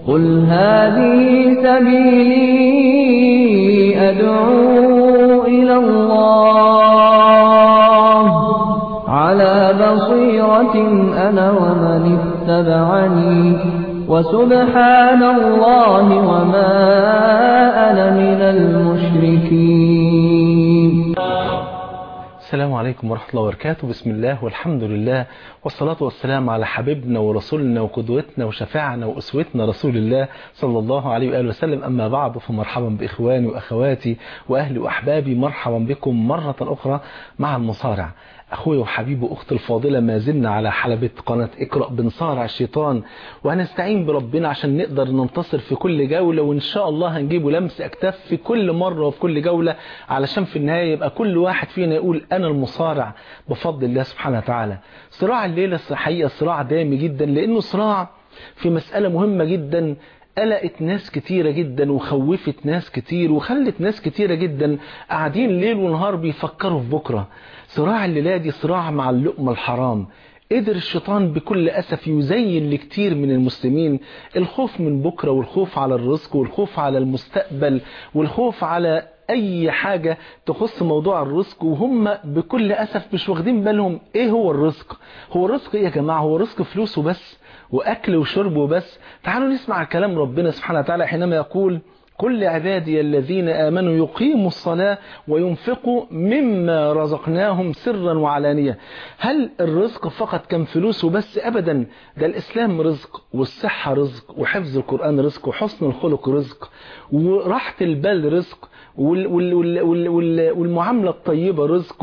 قل هذه سبيلي أدعو إلى الله على بصيرة أنا ومن اتبعني وسبحان الله وما أنا من المشركين السلام عليكم ورحمة الله وبركاته بسم الله والحمد لله والصلاة والسلام على حبيبنا ورسولنا وقدوتنا وشفاعنا وأسوتنا رسول الله صلى الله عليه وآله وسلم أما بعد فمرحبا بإخواني وأخواتي وأهلي وأحبابي مرحبا بكم مرة أخرى مع المصارع أخوي وحبيبي وأختي الفاضلة ما زلنا على حلبة قناة اقرأ بنصارع الشيطان وهنستعين بربنا عشان نقدر ننتصر في كل جولة وإن شاء الله هنجيبه لمس أكتاف في كل مرة وفي كل جولة علشان في النهاية يبقى كل واحد فينا يقول أنا المصارع بفضل الله سبحانه وتعالى صراع الليلة حقيقة صراع دامي جدا لأنه صراع في مسألة مهمة جدا قلقت ناس كتيرة جدا وخوفت ناس كتير وخلت ناس كتيرة جدا قاعدين ليل ونهار بيفكروا في بكرة صراع الليلة دي صراع مع اللقمة الحرام قدر الشيطان بكل أسف يزين لكتير من المسلمين الخوف من بكرة والخوف على الرزق والخوف على المستقبل والخوف على أي حاجة تخص موضوع الرزق وهم بكل أسف مش واخدين بالهم إيه هو الرزق هو الرزق إيه يا جماعة هو الرزق فلوسه بس وأكل وشرب وبس تعالوا نسمع كلام ربنا سبحانه وتعالى حينما يقول كل عبادي الذين آمنوا يقيموا الصلاة وينفقوا مما رزقناهم سرا وعلانية هل الرزق فقط كان فلوس وبس أبدا ده الإسلام رزق والصحة رزق وحفظ القرآن رزق وحسن الخلق رزق وراحة البال رزق وال وال وال وال والمعاملة الطيبة رزق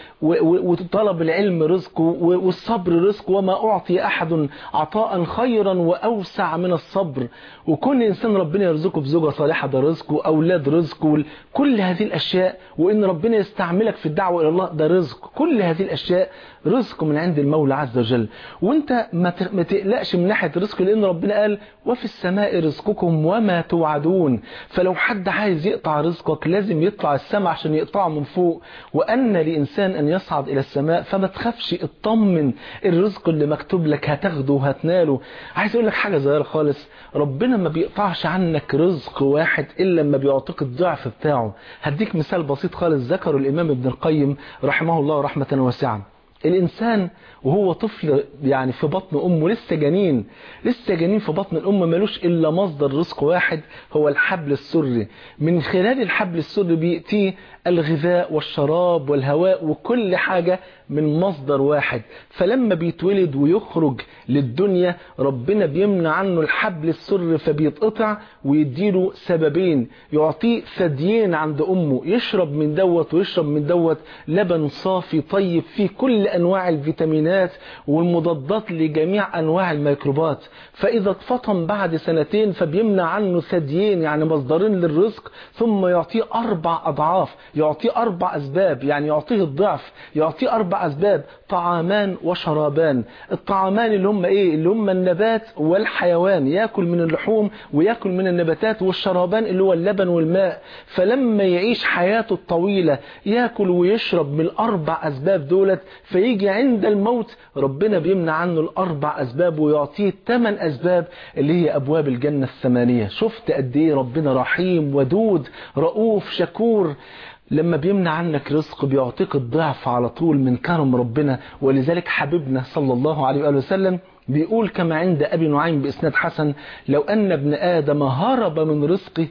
وطلب العلم رزق والصبر رزق وما أعطي أحد عطاء خيرا وأوسع من الصبر وكل إنسان ربنا يرزقه بزوجة صالحة ده رزق وأولاد رزق كل هذه الأشياء وإن ربنا يستعملك في الدعوة إلى الله ده رزق كل هذه الأشياء رزق من عند المولى عز وجل وانت ما تقلقش من ناحية الرزق لأن ربنا قال وفي السماء رزقكم وما توعدون فلو حد عايز يقطع رزقك لازم يطلع السماء عشان يقطعه من فوق وأن لإنسان أن يصعد إلى السماء فما تخافش اطمن الرزق اللي مكتوب لك هتاخده وهتناله عايز أقول لك حاجة صغيرة خالص ربنا ما بيقطعش عنك رزق واحد إلا لما بيعطيك الضعف بتاعه هديك مثال بسيط خالص ذكره الإمام ابن القيم رحمه الله رحمة واسعة الإنسان وهو طفل يعني في بطن أمه لسه جنين لسه جنين في بطن الأم ملوش إلا مصدر رزق واحد هو الحبل السري من خلال الحبل السري بيأتيه الغذاء والشراب والهواء وكل حاجة من مصدر واحد فلما بيتولد ويخرج للدنيا ربنا بيمنع عنه الحبل السر فبيتقطع ويديله سببين يعطيه ثديين عند أمه يشرب من دوت ويشرب من دوت لبن صافي طيب فيه كل أنواع الفيتامينات والمضادات لجميع أنواع الميكروبات فإذا اتفطم بعد سنتين فبيمنع عنه ثديين يعني مصدرين للرزق ثم يعطيه أربع أضعاف يعطيه أربع أسباب يعني يعطيه الضعف يعطيه أربع أسباب طعامان وشرابان الطعامان اللي هم إيه اللي هم النبات والحيوان يأكل من اللحوم ويأكل من النباتات والشرابان اللي هو اللبن والماء فلما يعيش حياته الطويلة يأكل ويشرب من الأربع أسباب دولت فيجي عند الموت ربنا بيمنع عنه الأربع أسباب ويعطيه ثمان أسباب اللي هي أبواب الجنة الثمانية شفت قد إيه ربنا رحيم ودود رؤوف شكور لما بيمنع عنك رزق بيعطيك الضعف على طول من كرم ربنا ولذلك حبيبنا صلى الله عليه وآله وسلم بيقول كما عند أبي نعيم بإسناد حسن لو أن ابن آدم هرب من رزقه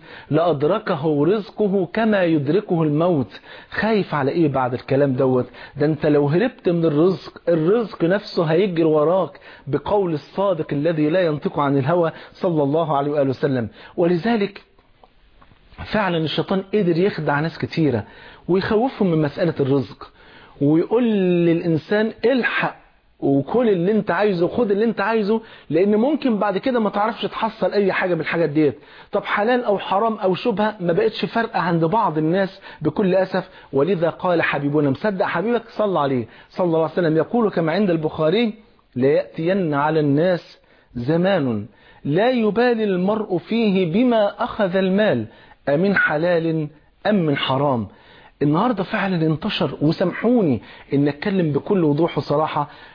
لأدركه رزقه كما يدركه الموت خايف على إيه بعد الكلام دوت ده أنت لو هربت من الرزق الرزق نفسه هيجري وراك بقول الصادق الذي لا ينطق عن الهوى صلى الله عليه وآله وسلم ولذلك فعلا الشيطان قدر يخدع ناس كتيرة ويخوفهم من مسألة الرزق ويقول للإنسان الحق وكل اللي انت عايزه خد اللي انت عايزه لان ممكن بعد كده ما تعرفش تحصل اي حاجة من الحاجات ديت طب حلال او حرام او شبهة ما بقتش فارقة عند بعض الناس بكل اسف ولذا قال حبيبنا مصدق حبيبك صلى عليه صلى الله عليه وسلم يقول كما عند البخاري لا يأتين على الناس زمان لا يبالي المرء فيه بما أخذ المال أمن حلال أم من حرام النهاردة فعلا انتشر وسامحوني ان اتكلم بكل وضوح وصراحة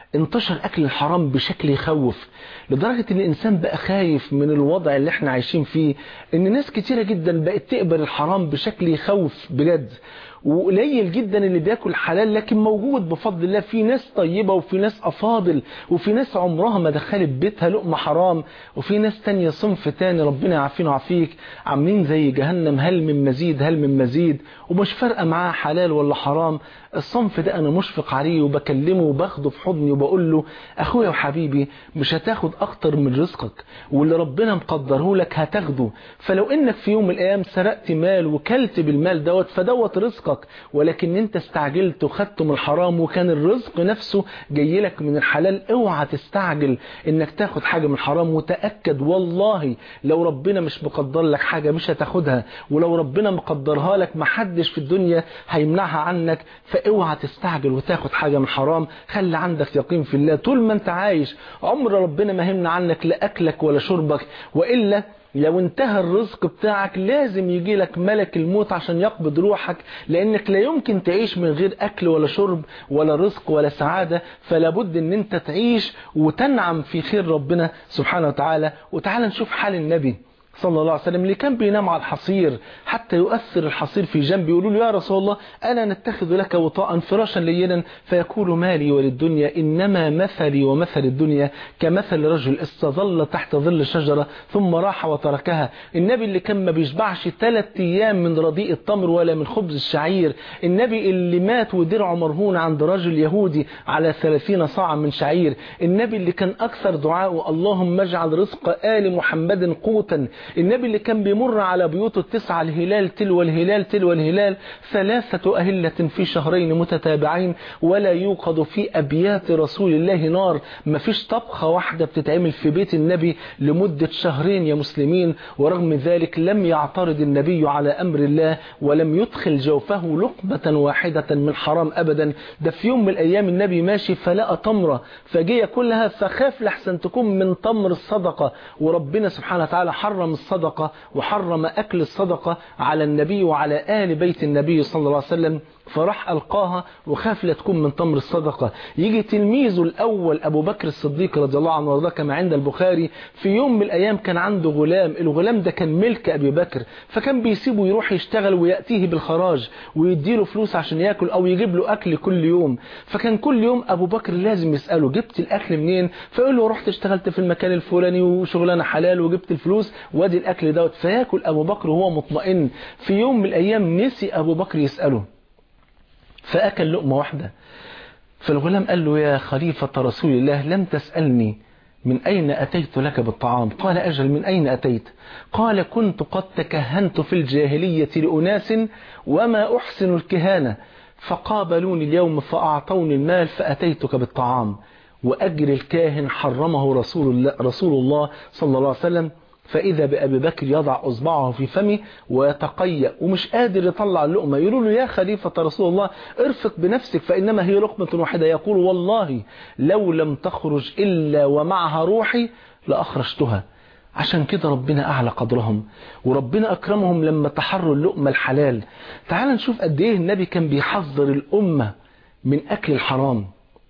انتشر أكل الحرام بشكل يخوف لدرجة ان الانسان بقى خايف من الوضع اللي احنا عايشين فيه ان ناس كتيرة جدا بقت تقبل الحرام بشكل يخوف بجد وقليل جدا اللي بياكل حلال لكن موجود بفضل الله في ناس طيبة وفي ناس أفاضل وفي ناس عمرها ما دخلت بيتها لقمة حرام وفي ناس تانية صنف تاني ربنا يعافينا ويعافيك عاملين زي جهنم هل من مزيد هل من مزيد ومش فارقة معاه حلال ولا حرام الصنف ده أنا مشفق عليه وبكلمه وباخده في حضني وبقول له أخويا وحبيبي مش هتاخد أكتر من رزقك واللي ربنا مقدره لك هتاخده فلو إنك في يوم من الأيام سرقت مال وكلت بالمال دوت فدوت رزقك ولكن أنت استعجلت وخدته من الحرام وكان الرزق نفسه جاي لك من الحلال اوعى تستعجل إنك تاخد حاجة من الحرام وتأكد والله لو ربنا مش مقدر لك حاجة مش هتاخدها ولو ربنا مقدرها لك محدش في الدنيا هيمنعها عنك فاوعى تستعجل وتاخد حاجة من حرام خلي عندك يقين في الله طول ما انت عايش عمر ربنا ما همنا عنك لا أكلك ولا شربك وإلا لو انتهى الرزق بتاعك لازم يجي لك ملك الموت عشان يقبض روحك لانك لا يمكن تعيش من غير اكل ولا شرب ولا رزق ولا سعادة فلا بد ان انت تعيش وتنعم في خير ربنا سبحانه وتعالى وتعالى نشوف حال النبي صلى الله عليه وسلم اللي كان بينام على الحصير حتى يؤثر الحصير في جنبه يقولوا له يا رسول الله أنا نتخذ لك وطاء فراشا لينا فيقول مالي وللدنيا إنما مثلي ومثل الدنيا كمثل رجل استظل تحت ظل شجرة ثم راح وتركها النبي اللي كان ما بيشبعش ثلاث أيام من رديء التمر ولا من خبز الشعير النبي اللي مات ودرعه مرهون عند رجل يهودي على ثلاثين صاع من شعير النبي اللي كان أكثر دعاءه اللهم اجعل رزق آل محمد قوتا النبي اللي كان بيمر على بيوته التسعة الهلال تلو الهلال تلو الهلال ثلاثة أهلة في شهرين متتابعين ولا يوقد في أبيات رسول الله نار ما فيش طبخة واحدة بتتعمل في بيت النبي لمدة شهرين يا مسلمين ورغم ذلك لم يعترض النبي على أمر الله ولم يدخل جوفه لقمة واحدة من حرام أبدا ده في يوم من الأيام النبي ماشي فلقى تمرة فجية كلها فخاف لحسن تكون من تمر الصدقة وربنا سبحانه وتعالى حرم الصدقة وحرم أكل الصدقة على النبي وعلى آل بيت النبي صلى الله عليه وسلم فراح ألقاها وخاف لا تكون من تمر الصدقة يجي تلميذه الأول أبو بكر الصديق رضي الله عنه وارضاه كما عند البخاري في يوم من الأيام كان عنده غلام الغلام ده كان ملك أبي بكر فكان بيسيبه يروح يشتغل ويأتيه بالخراج ويديله فلوس عشان يأكل أو يجيب له أكل كل يوم فكان كل يوم أبو بكر لازم يسأله جبت الأكل منين فيقول له رحت اشتغلت في المكان الفلاني وشغلانة حلال وجبت الفلوس وادي الأكل دوت فياكل أبو بكر وهو مطمئن في يوم من الأيام نسي أبو بكر يسأله فأكل لقمة واحدة فالغلام قال له يا خليفة رسول الله لم تسألني من أين أتيت لك بالطعام قال أجل من أين أتيت قال كنت قد تكهنت في الجاهلية لأناس وما أحسن الكهانة فقابلوني اليوم فأعطوني المال فأتيتك بالطعام وأجر الكاهن حرمه رسول الله, رسول الله صلى الله عليه وسلم فإذا بأبي بكر يضع أصبعه في فمه ويتقيأ ومش قادر يطلع اللقمة يقول له يا خليفة رسول الله ارفق بنفسك فإنما هي لقمة واحدة يقول والله لو لم تخرج إلا ومعها روحي لأخرجتها عشان كده ربنا أعلى قدرهم وربنا أكرمهم لما تحروا اللقمة الحلال تعال نشوف قد إيه النبي كان بيحذر الأمة من أكل الحرام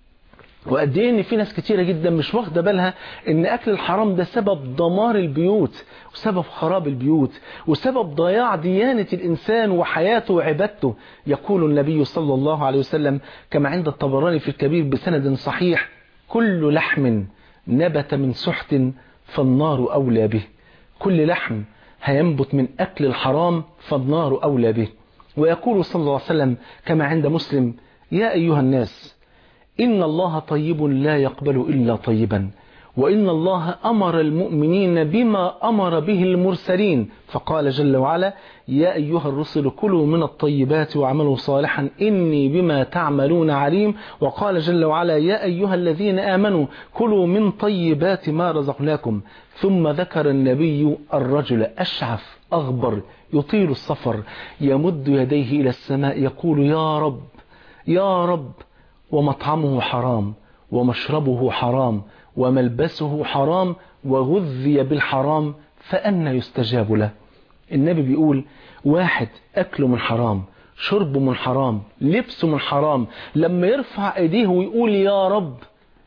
وقد ايه ان في ناس كتيره جدا مش واخده بالها ان اكل الحرام ده سبب دمار البيوت وسبب خراب البيوت وسبب ضياع ديانه الانسان وحياته وعبادته يقول النبي صلى الله عليه وسلم كما عند الطبراني في الكبير بسند صحيح كل لحم نبت من سحت فالنار اولى به كل لحم هينبت من اكل الحرام فالنار اولى به ويقول صلى الله عليه وسلم كما عند مسلم يا ايها الناس إن الله طيب لا يقبل إلا طيبا وإن الله أمر المؤمنين بما أمر به المرسلين فقال جل وعلا يا أيها الرسل كلوا من الطيبات واعملوا صالحا إني بما تعملون عليم وقال جل وعلا يا أيها الذين آمنوا كلوا من طيبات ما رزقناكم ثم ذكر النبي الرجل أشعف أغبر يطيل السفر يمد يديه إلى السماء يقول يا رب يا رب ومطعمه حرام ومشربه حرام وملبسه حرام وغذي بالحرام فأنا يستجاب له النبي بيقول واحد أكله من حرام شربه من حرام لبسه من حرام لما يرفع ايديه ويقول يا رب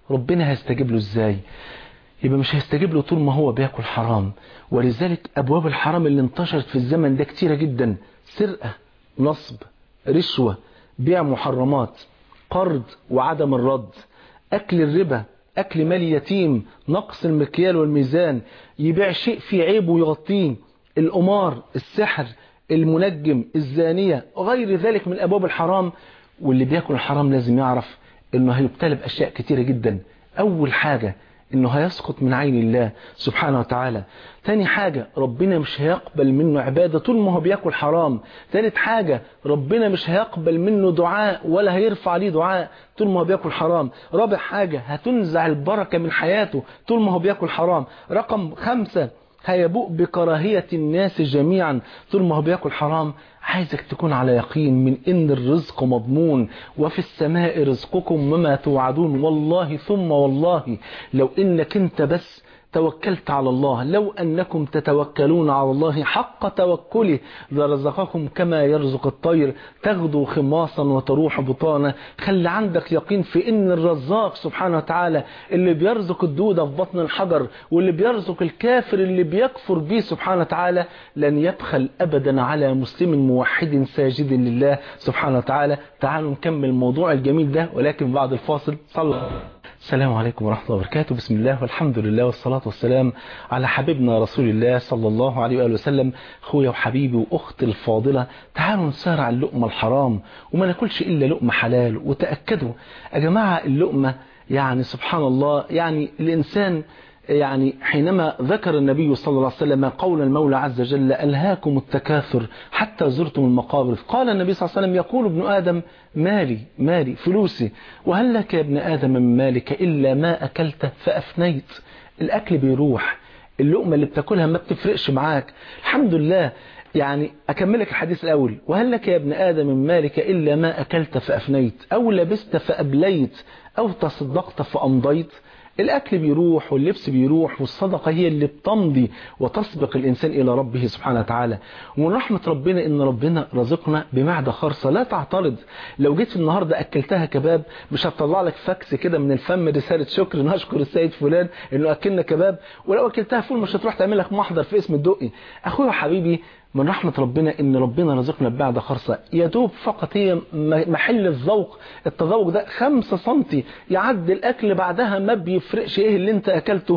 ربنا هيستجيب له ازاي يبقى مش هيستجيب له طول ما هو بياكل حرام ولذلك ابواب الحرام اللي انتشرت في الزمن ده كتيرة جدا سرقة نصب رشوة بيع محرمات قرض وعدم الرد اكل الربا اكل مال يتيم نقص المكيال والميزان يبيع شيء فيه عيب ويغطيه القمار السحر المنجم الزانية وغير ذلك من ابواب الحرام واللي بياكل الحرام لازم يعرف انه هيبتلى باشياء كتيرة جدا اول حاجة انه هيسقط من عين الله سبحانه وتعالى تاني حاجة ربنا مش هيقبل منه عبادة طول ما هو بياكل حرام تالت حاجة ربنا مش هيقبل منه دعاء ولا هيرفع عليه دعاء طول ما هو بياكل حرام رابع حاجة هتنزع البركة من حياته طول ما هو بياكل حرام رقم خمسة هيبوء بكراهية الناس جميعا طول ما هو بياكل حرام عايزك تكون على يقين من ان الرزق مضمون وفي السماء رزقكم وما توعدون والله ثم والله لو انك انت بس توكلت على الله لو أنكم تتوكلون على الله حق توكله لرزقكم كما يرزق الطير تغدو خماصا وتروح بطانا خلي عندك يقين في ان الرزاق سبحانه وتعالى اللي بيرزق الدودة في بطن الحجر واللي بيرزق الكافر اللي بيكفر به سبحانه وتعالى لن يبخل أبدا على مسلم موحد ساجد لله سبحانه وتعالى تعالوا نكمل الموضوع الجميل ده ولكن بعد الفاصل صلى السلام عليكم ورحمة الله وبركاته بسم الله والحمد لله والصلاة والسلام على حبيبنا رسول الله صلى الله عليه وآله وسلم أخويا وحبيبي وأختي الفاضلة تعالوا نسارع اللقمة الحرام وما ناكلش إلا لقمة حلال وتأكدوا يا جماعة اللقمة يعني سبحان الله يعني الإنسان يعني حينما ذكر النبي صلى الله عليه وسلم قول المولى عز وجل ألهاكم التكاثر حتى زرتم المقابر قال النبي صلى الله عليه وسلم يقول ابن آدم مالي مالي فلوسي وهل لك يا ابن آدم من مالك إلا ما أكلت فأفنيت الأكل بيروح اللقمة اللي بتاكلها ما بتفرقش معاك الحمد لله يعني أكملك الحديث الأول وهل لك يا ابن آدم من مالك إلا ما أكلت فأفنيت أو لبست فأبليت أو تصدقت فأمضيت الأكل بيروح واللبس بيروح والصدقة هي اللي بتمضي وتسبق الإنسان إلى ربه سبحانه وتعالى ومن رحمة ربنا إن ربنا رزقنا بمعدة خرصة لا تعترض لو جيت النهاردة أكلتها كباب مش هتطلع لك فاكس كده من الفم رسالة شكر نشكر السيد فلان إنه أكلنا كباب ولو أكلتها فول مش هتروح تعمل لك محضر في اسم الدقي أخويا وحبيبي من رحمة ربنا ان ربنا رزقنا ببعد خرصة يا دوب فقط هي محل الذوق التذوق ده خمسة سنتي يعدي الاكل بعدها ما بيفرقش ايه اللي انت اكلته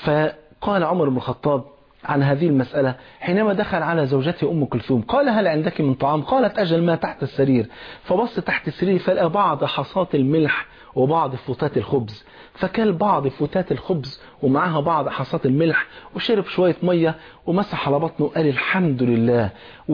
فقال عمر بن الخطاب عن هذه المسألة حينما دخل على زوجته أم كلثوم قال هل عندك من طعام قالت أجل ما تحت السرير فبص تحت السرير فلقى بعض حصات الملح وبعض فتات الخبز فكل بعض فتات الخبز ومعها بعض حصات الملح وشرب شوية مية ومسح على بطنه قال الحمد لله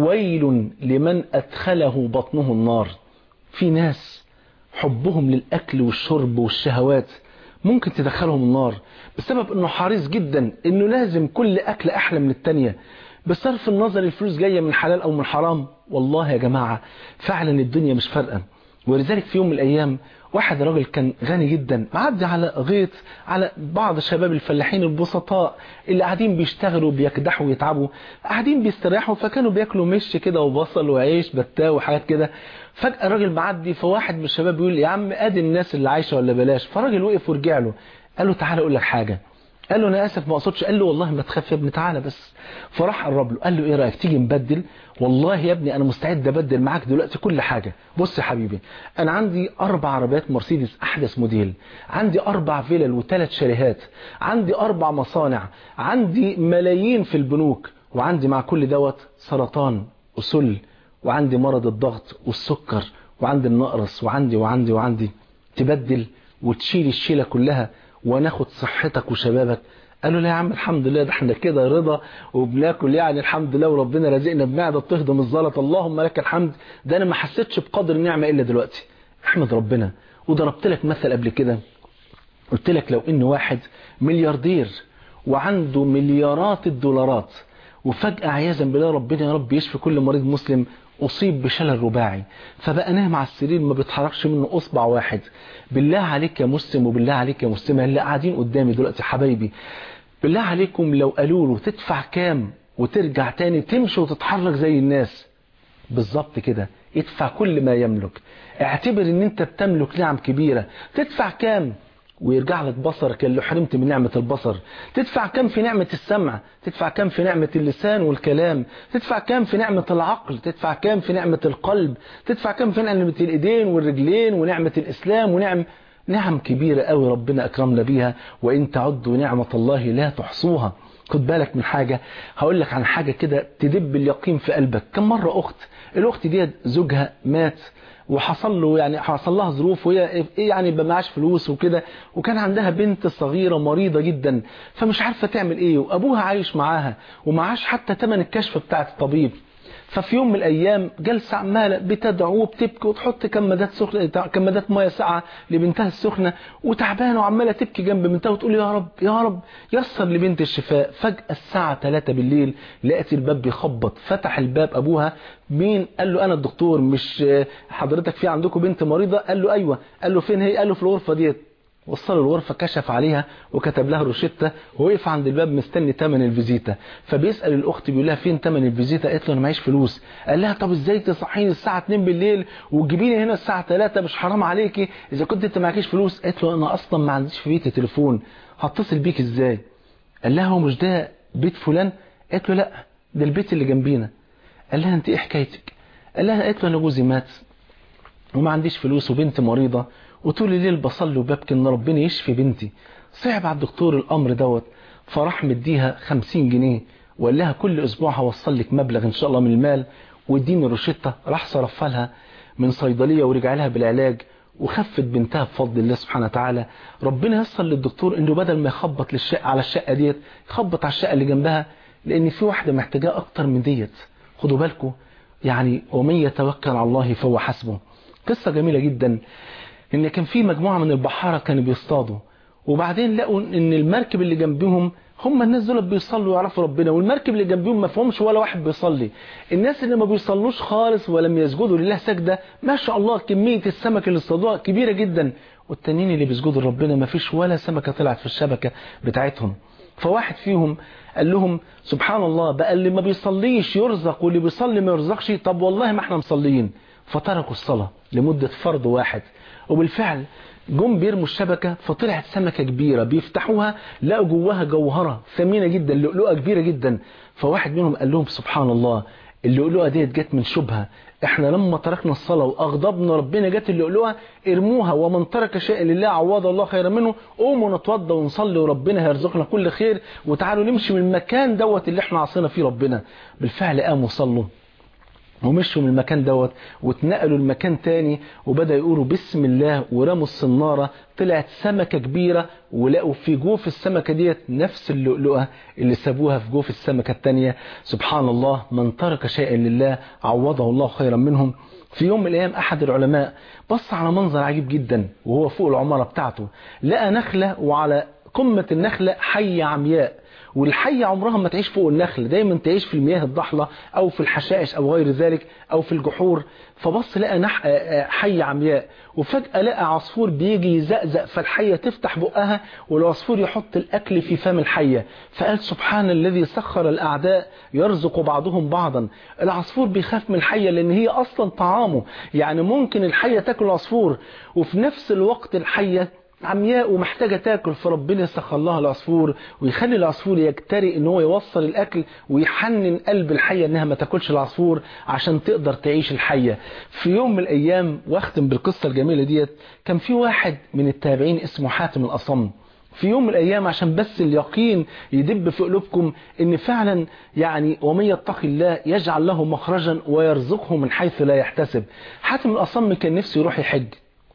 ويل لمن أدخله بطنه النار في ناس حبهم للأكل والشرب والشهوات ممكن تدخلهم النار بسبب انه حريص جدا انه لازم كل اكل احلى من التانية بصرف النظر الفلوس جاية من حلال او من حرام والله يا جماعة فعلا الدنيا مش فارقة ولذلك في يوم من الايام واحد راجل كان غني جدا معدي على غيط على بعض الشباب الفلاحين البسطاء اللي قاعدين بيشتغلوا بيكدحوا ويتعبوا قاعدين بيستريحوا فكانوا بياكلوا مش كده وبصل وعيش بتاه وحاجات كده فجأة الراجل معدي فواحد من الشباب بيقول يا عم ادي الناس اللي عايشة ولا بلاش فالراجل وقف ورجع له قال له تعالى اقول لك حاجة قال له انا اسف ما اقصدش قال له والله ما تخاف يا ابني تعالى بس فراح قرب له قال له ايه رايك تيجي نبدل والله يا ابني انا مستعد ابدل معاك دلوقتي كل حاجه بص يا حبيبي انا عندي اربع عربيات مرسيدس احدث موديل عندي اربع فيلل وثلاث شاليهات عندي اربع مصانع عندي ملايين في البنوك وعندي مع كل دوت سرطان وسل وعندي مرض الضغط والسكر وعندي النقرس وعندي وعندي وعندي تبدل وتشيل الشيله كلها وناخد صحتك وشبابك قالوا لا يا عم الحمد لله ده احنا كده رضا وبناكل يعني الحمد لله وربنا رزقنا بمعده بتهضم الزلط اللهم لك الحمد ده انا ما حسيتش بقدر النعمه الا دلوقتي احمد ربنا وضربت لك مثل قبل كده قلت لك لو ان واحد ملياردير وعنده مليارات الدولارات وفجأة عياذا بالله ربنا يا رب يشفي كل مريض مسلم أصيب بشلل رباعي فبقى نايم على السرير ما بيتحركش منه أصبع واحد بالله عليك يا مسلم وبالله عليك يا مسلمة اللي قاعدين قدامي دلوقتي حبايبي بالله عليكم لو قالوا له تدفع كام وترجع تاني تمشي وتتحرك زي الناس بالظبط كده يدفع كل ما يملك اعتبر ان انت بتملك نعم كبيرة تدفع كام ويرجع لك بصرك اللي حرمت من نعمة البصر تدفع كم في نعمة السمع تدفع كم في نعمة اللسان والكلام تدفع كم في نعمة العقل تدفع كم في نعمة القلب تدفع كم في نعمة الإيدين والرجلين ونعمة الإسلام ونعم نعم كبيرة قوي ربنا أكرمنا بيها وإن تعدوا نعمة الله لا تحصوها خد بالك من حاجة هقول لك عن حاجة كده تدب اليقين في قلبك كم مرة أخت الأخت دي زوجها مات وحصل له يعني حصل لها ظروف وهي يعني ما معاش فلوس وكده وكان عندها بنت صغيرة مريضة جدا فمش عارفة تعمل ايه وابوها عايش معاها ومعاش حتى ثمن الكشف بتاعة الطبيب ففي يوم من الايام جلسه عماله بتدعو وبتبكي وتحط كمادات سخنه كمادات ميه ساقعه لبنتها السخنه وتعبانه وعماله تبكي جنب بنتها وتقول يا رب يا رب يسر لبنت الشفاء فجاه الساعه 3 بالليل لقت الباب بيخبط فتح الباب ابوها مين قال له انا الدكتور مش حضرتك في عندكم بنت مريضه قال له ايوه قال له فين هي قال له في الغرفه ديت وصل الغرفة كشف عليها وكتب لها روشتة ووقف عند الباب مستني تمن الفيزيتا فبيسأل الأخت بيقول لها فين تمن الفيزيتا قالت له أنا معيش فلوس قال لها طب إزاي تصحيني الساعة 2 بالليل وتجيبيني هنا الساعة 3 مش حرام عليكي إذا كنت أنت معكيش فلوس قالت له أنا أصلا ما عنديش في بيتي تليفون هتصل بيك إزاي قال لها هو مش ده بيت فلان قالت له لا ده البيت اللي جنبينا قال لها أنت إيه حكايتك قال لها قالت له أنا جوزي مات وما عنديش فلوس وبنتي مريضة وطول الليل بصلي وببكي ان ربنا يشفي بنتي صعب على الدكتور الامر دوت فراح مديها 50 جنيه وقال لها كل اسبوع هوصل لك مبلغ ان شاء الله من المال واديني روشته راح صرفها لها من صيدليه ورجع لها بالعلاج وخفت بنتها بفضل الله سبحانه وتعالى ربنا يصل للدكتور انه بدل ما يخبط للشقه على الشقه ديت يخبط على الشقه اللي جنبها لان في واحده محتاجاه اكتر من ديت خدوا بالكم يعني ومن يتوكل على الله فهو حسبه قصه جميله جدا ان كان في مجموعة من البحارة كانوا بيصطادوا وبعدين لقوا ان المركب اللي جنبهم هم الناس دول بيصلوا ويعرفوا ربنا والمركب اللي جنبهم ما فيهمش ولا واحد بيصلي الناس اللي ما بيصلوش خالص ولم يسجدوا لله سجدة ما شاء الله كمية السمك اللي اصطادوها كبيرة جدا والتانيين اللي بيسجدوا لربنا ما فيش ولا سمكة طلعت في الشبكة بتاعتهم فواحد فيهم قال لهم سبحان الله بقى اللي ما بيصليش يرزق واللي بيصلي ما يرزقش طب والله ما احنا مصليين فتركوا الصلاة لمدة فرض واحد وبالفعل جم بيرموا الشبكة فطلعت سمكة كبيرة بيفتحوها لقوا جواها جوهرة ثمينة جدا لؤلؤة كبيرة جدا فواحد منهم قال لهم سبحان الله اللؤلؤة ديت جت من شبهة احنا لما تركنا الصلاة واغضبنا ربنا جت اللؤلؤة ارموها ومن ترك شيء لله عوض الله خيرا منه قوموا نتوضى ونصلي وربنا هيرزقنا كل خير وتعالوا نمشي من المكان دوت اللي احنا عصينا فيه ربنا بالفعل قاموا صلوا ومشوا من المكان دوت واتنقلوا المكان تاني وبدأ يقولوا بسم الله ورموا الصنارة طلعت سمكة كبيرة ولقوا في جوف السمكة ديت نفس اللؤلؤة اللي سابوها في جوف السمكة التانية سبحان الله من ترك شيئا لله عوضه الله خيرا منهم في يوم من الأيام أحد العلماء بص على منظر عجيب جدا وهو فوق العمارة بتاعته لقى نخلة وعلى قمة النخلة حية عمياء والحية عمرها ما تعيش فوق النخل دايما تعيش في المياه الضحلة أو في الحشائش أو غير ذلك أو في الجحور فبص لقى نح... حية عمياء وفجأة لقى عصفور بيجي يزقزق فالحية تفتح بقها والعصفور يحط الأكل في فم الحية فقال سبحان الذي سخر الأعداء يرزق بعضهم بعضا العصفور بيخاف من الحية لأن هي أصلا طعامه يعني ممكن الحية تاكل العصفور وفي نفس الوقت الحية عمياء ومحتاجة تاكل فربنا يسخر لها العصفور ويخلي العصفور يجترئ ان هو يوصل الاكل ويحنن قلب الحية انها ما تاكلش العصفور عشان تقدر تعيش الحية في يوم من الايام واختم بالقصة الجميلة ديت كان في واحد من التابعين اسمه حاتم الاصم في يوم من الايام عشان بس اليقين يدب في قلوبكم ان فعلا يعني ومن يتقي الله يجعل له مخرجا ويرزقه من حيث لا يحتسب حاتم الاصم كان نفسه يروح يحج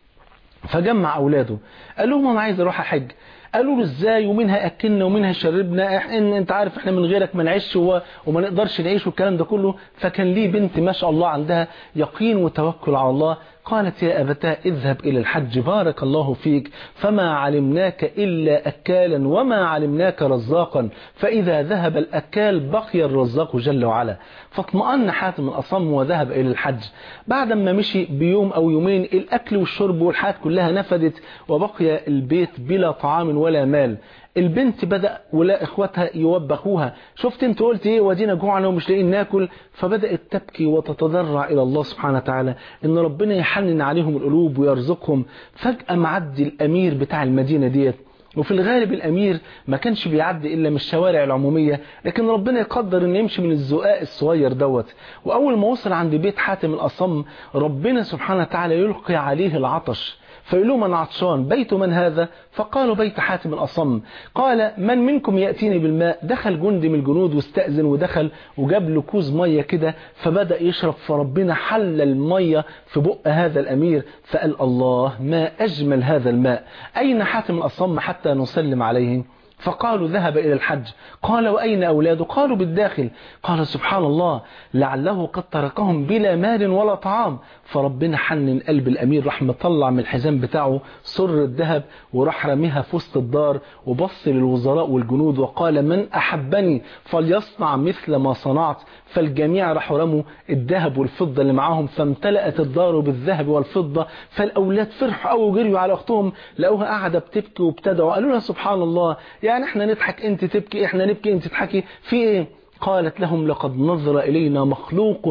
فجمع اولاده قال لهم انا عايز اروح احج قالوا له ازاي ومين هياكلنا ومين هيشربنا إن انت عارف احنا من غيرك ما نعيش وما نقدرش نعيش والكلام ده كله فكان ليه بنت ما شاء الله عندها يقين وتوكل على الله قالت يا أبتاه اذهب إلى الحج بارك الله فيك فما علمناك إلا أكالا وما علمناك رزاقا فإذا ذهب الأكال بقي الرزاق جل وعلا فاطمأن حاتم الأصم وذهب إلى الحج بعد ما مشي بيوم أو يومين الأكل والشرب والحاجات كلها نفدت وبقي البيت بلا طعام ولا مال البنت بدأ ولا إخواتها يوبخوها شفت انت قلت ايه ودينا جوعنا ومش لاقيين ناكل فبدأت تبكي وتتضرع إلى الله سبحانه وتعالى إن ربنا يحنن عليهم القلوب ويرزقهم فجأة معدي الأمير بتاع المدينة ديت وفي الغالب الأمير ما كانش بيعدي إلا من الشوارع العمومية لكن ربنا يقدر إنه يمشي من الزقاق الصغير دوت وأول ما وصل عند بيت حاتم الأصم ربنا سبحانه وتعالى يلقي عليه العطش فيقول لهم أنا عطشان بيت من هذا فقالوا بيت حاتم الأصم قال من منكم يأتيني بالماء دخل جندي من الجنود واستأذن ودخل وجاب له كوز مية كده فبدأ يشرب فربنا حل المية في بق هذا الأمير فقال الله ما أجمل هذا الماء أين حاتم الأصم حتى نسلم عليه فقالوا ذهب إلى الحج قال وأين أولاده قالوا بالداخل قال سبحان الله لعله قد تركهم بلا مال ولا طعام فربنا حنن قلب الأمير راح مطلع من الحزام بتاعه سر الذهب وراح رميها في وسط الدار وبص للوزراء والجنود وقال من أحبني فليصنع مثل ما صنعت فالجميع راحوا رموا الذهب والفضة اللي معاهم فامتلأت الدار بالذهب والفضة فالأولاد فرحوا أو جريوا على أختهم لقوها قاعدة بتبكي وابتدعوا قالوا لها سبحان الله يعني احنا نضحك انت تبكي احنا نبكي انت تضحكي في ايه قالت لهم لقد نظر إلينا مخلوق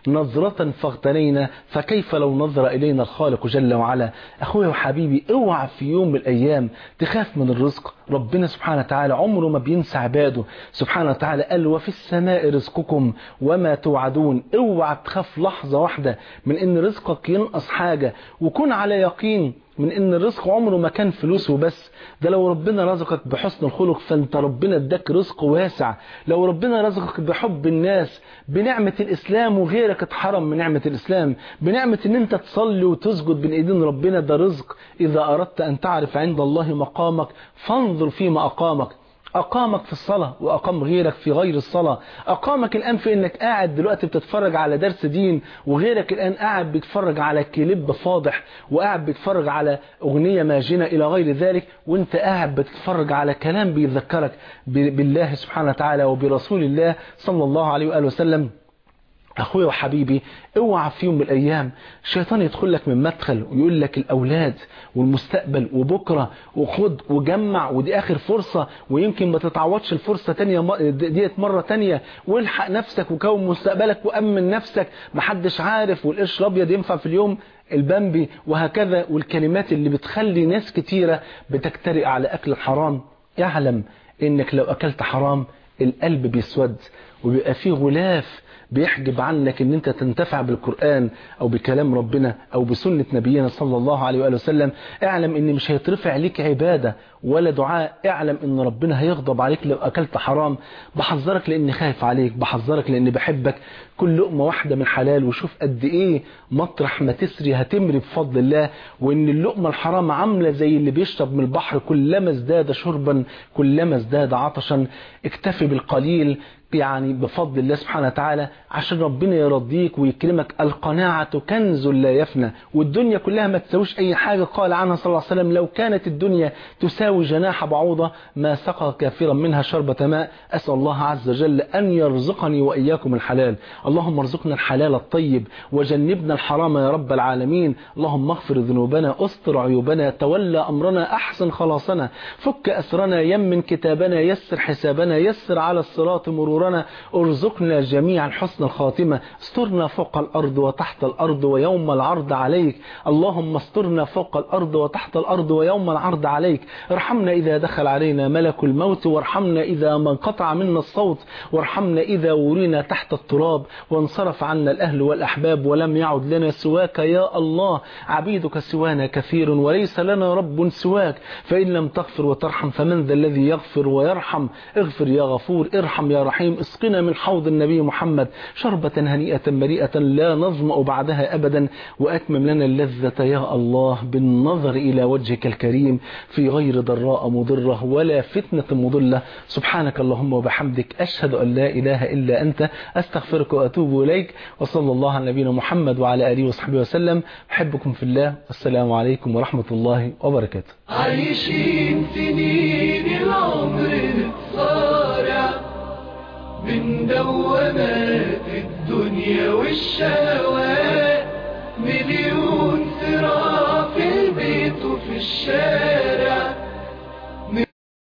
نظرة فاغتنينا فكيف لو نظر إلينا الخالق جل وعلا أخويا وحبيبي اوعى في يوم من الأيام تخاف من الرزق ربنا سبحانه وتعالى عمره ما بينسى عباده سبحانه وتعالى قال وفي السماء رزقكم وما توعدون اوعى تخاف لحظة واحدة من ان رزقك ينقص حاجة وكن على يقين من ان الرزق عمره ما كان فلوس وبس ده لو ربنا رزقك بحسن الخلق فانت ربنا اداك رزق واسع لو ربنا رزقك بحب الناس بنعمة الاسلام وغيرك اتحرم من نعمة الاسلام بنعمة ان انت تصلي وتسجد بين ايدين ربنا ده رزق اذا اردت ان تعرف عند الله مقامك فانظر فيما اقامك أقامك في الصلاة وأقام غيرك في غير الصلاة أقامك الآن في أنك قاعد دلوقتي بتتفرج على درس دين وغيرك الآن قاعد بيتفرج على كليب فاضح وقاعد بيتفرج على أغنية ماجنة إلى غير ذلك وانت قاعد بتتفرج على كلام بيذكرك بالله سبحانه وتعالى وبرسول الله صلى الله عليه وآله وسلم أخويا وحبيبي اوعى في يوم من الأيام الشيطان يدخل لك من مدخل ويقول لك الأولاد والمستقبل وبكرة وخد وجمع ودي آخر فرصة ويمكن ما تتعوضش الفرصة تانية ديت مرة تانية والحق نفسك وكون مستقبلك وأمن نفسك محدش عارف والقرش الأبيض ينفع في اليوم البامبي وهكذا والكلمات اللي بتخلي ناس كتيرة بتجترئ على أكل الحرام اعلم انك لو أكلت حرام القلب بيسود وبيبقى فيه غلاف بيحجب عنك ان انت تنتفع بالقرآن او بكلام ربنا او بسنة نبينا صلى الله عليه وآله وسلم اعلم ان مش هيترفع ليك عبادة ولا دعاء اعلم ان ربنا هيغضب عليك لو اكلت حرام بحذرك لاني خايف عليك بحذرك لاني بحبك كل لقمة واحدة من حلال وشوف قد ايه مطرح ما تسري هتمري بفضل الله وان اللقمة الحرام عاملة زي اللي بيشرب من البحر كلما ازداد شربا كلما ازداد عطشا اكتفي بالقليل يعني بفضل الله سبحانه وتعالى عشان ربنا يرضيك ويكرمك القناعة كنز لا يفنى والدنيا كلها ما تساويش أي حاجة قال عنها صلى الله عليه وسلم لو كانت الدنيا تساوي جناح بعوضة ما سقى كافرا منها شربة ماء أسأل الله عز وجل أن يرزقني وإياكم الحلال اللهم ارزقنا الحلال الطيب وجنبنا الحرام يا رب العالمين اللهم اغفر ذنوبنا استر عيوبنا تولى أمرنا أحسن خلاصنا فك أسرنا يمن كتابنا يسر حسابنا يسر على الصراط مرورنا ارزقنا جميعا حسن الخاتمة استرنا فوق الأرض وتحت الأرض ويوم العرض عليك اللهم استرنا فوق الأرض وتحت الأرض ويوم العرض عليك ارحمنا إذا دخل علينا ملك الموت وارحمنا إذا ما انقطع منا الصوت وارحمنا إذا ورينا تحت التراب وانصرف عنا الأهل والأحباب ولم يعد لنا سواك يا الله عبيدك سوانا كثير وليس لنا رب سواك فإن لم تغفر وترحم فمن ذا الذي يغفر ويرحم اغفر يا غفور ارحم يا رحيم اسقنا من حوض النبي محمد شربة هنيئة مريئة لا نظمأ بعدها أبدا وأتمم لنا اللذة يا الله بالنظر إلى وجهك الكريم في غير ضراء مضرة ولا فتنة مضلة سبحانك اللهم وبحمدك أشهد أن لا إله إلا أنت أستغفرك وأتوب إليك وصلى الله على نبينا محمد وعلى آله وصحبه وسلم أحبكم في الله والسلام عليكم ورحمة الله وبركاته عايشين سنين العمر نتصارع من دوامات الدنيا والشهوات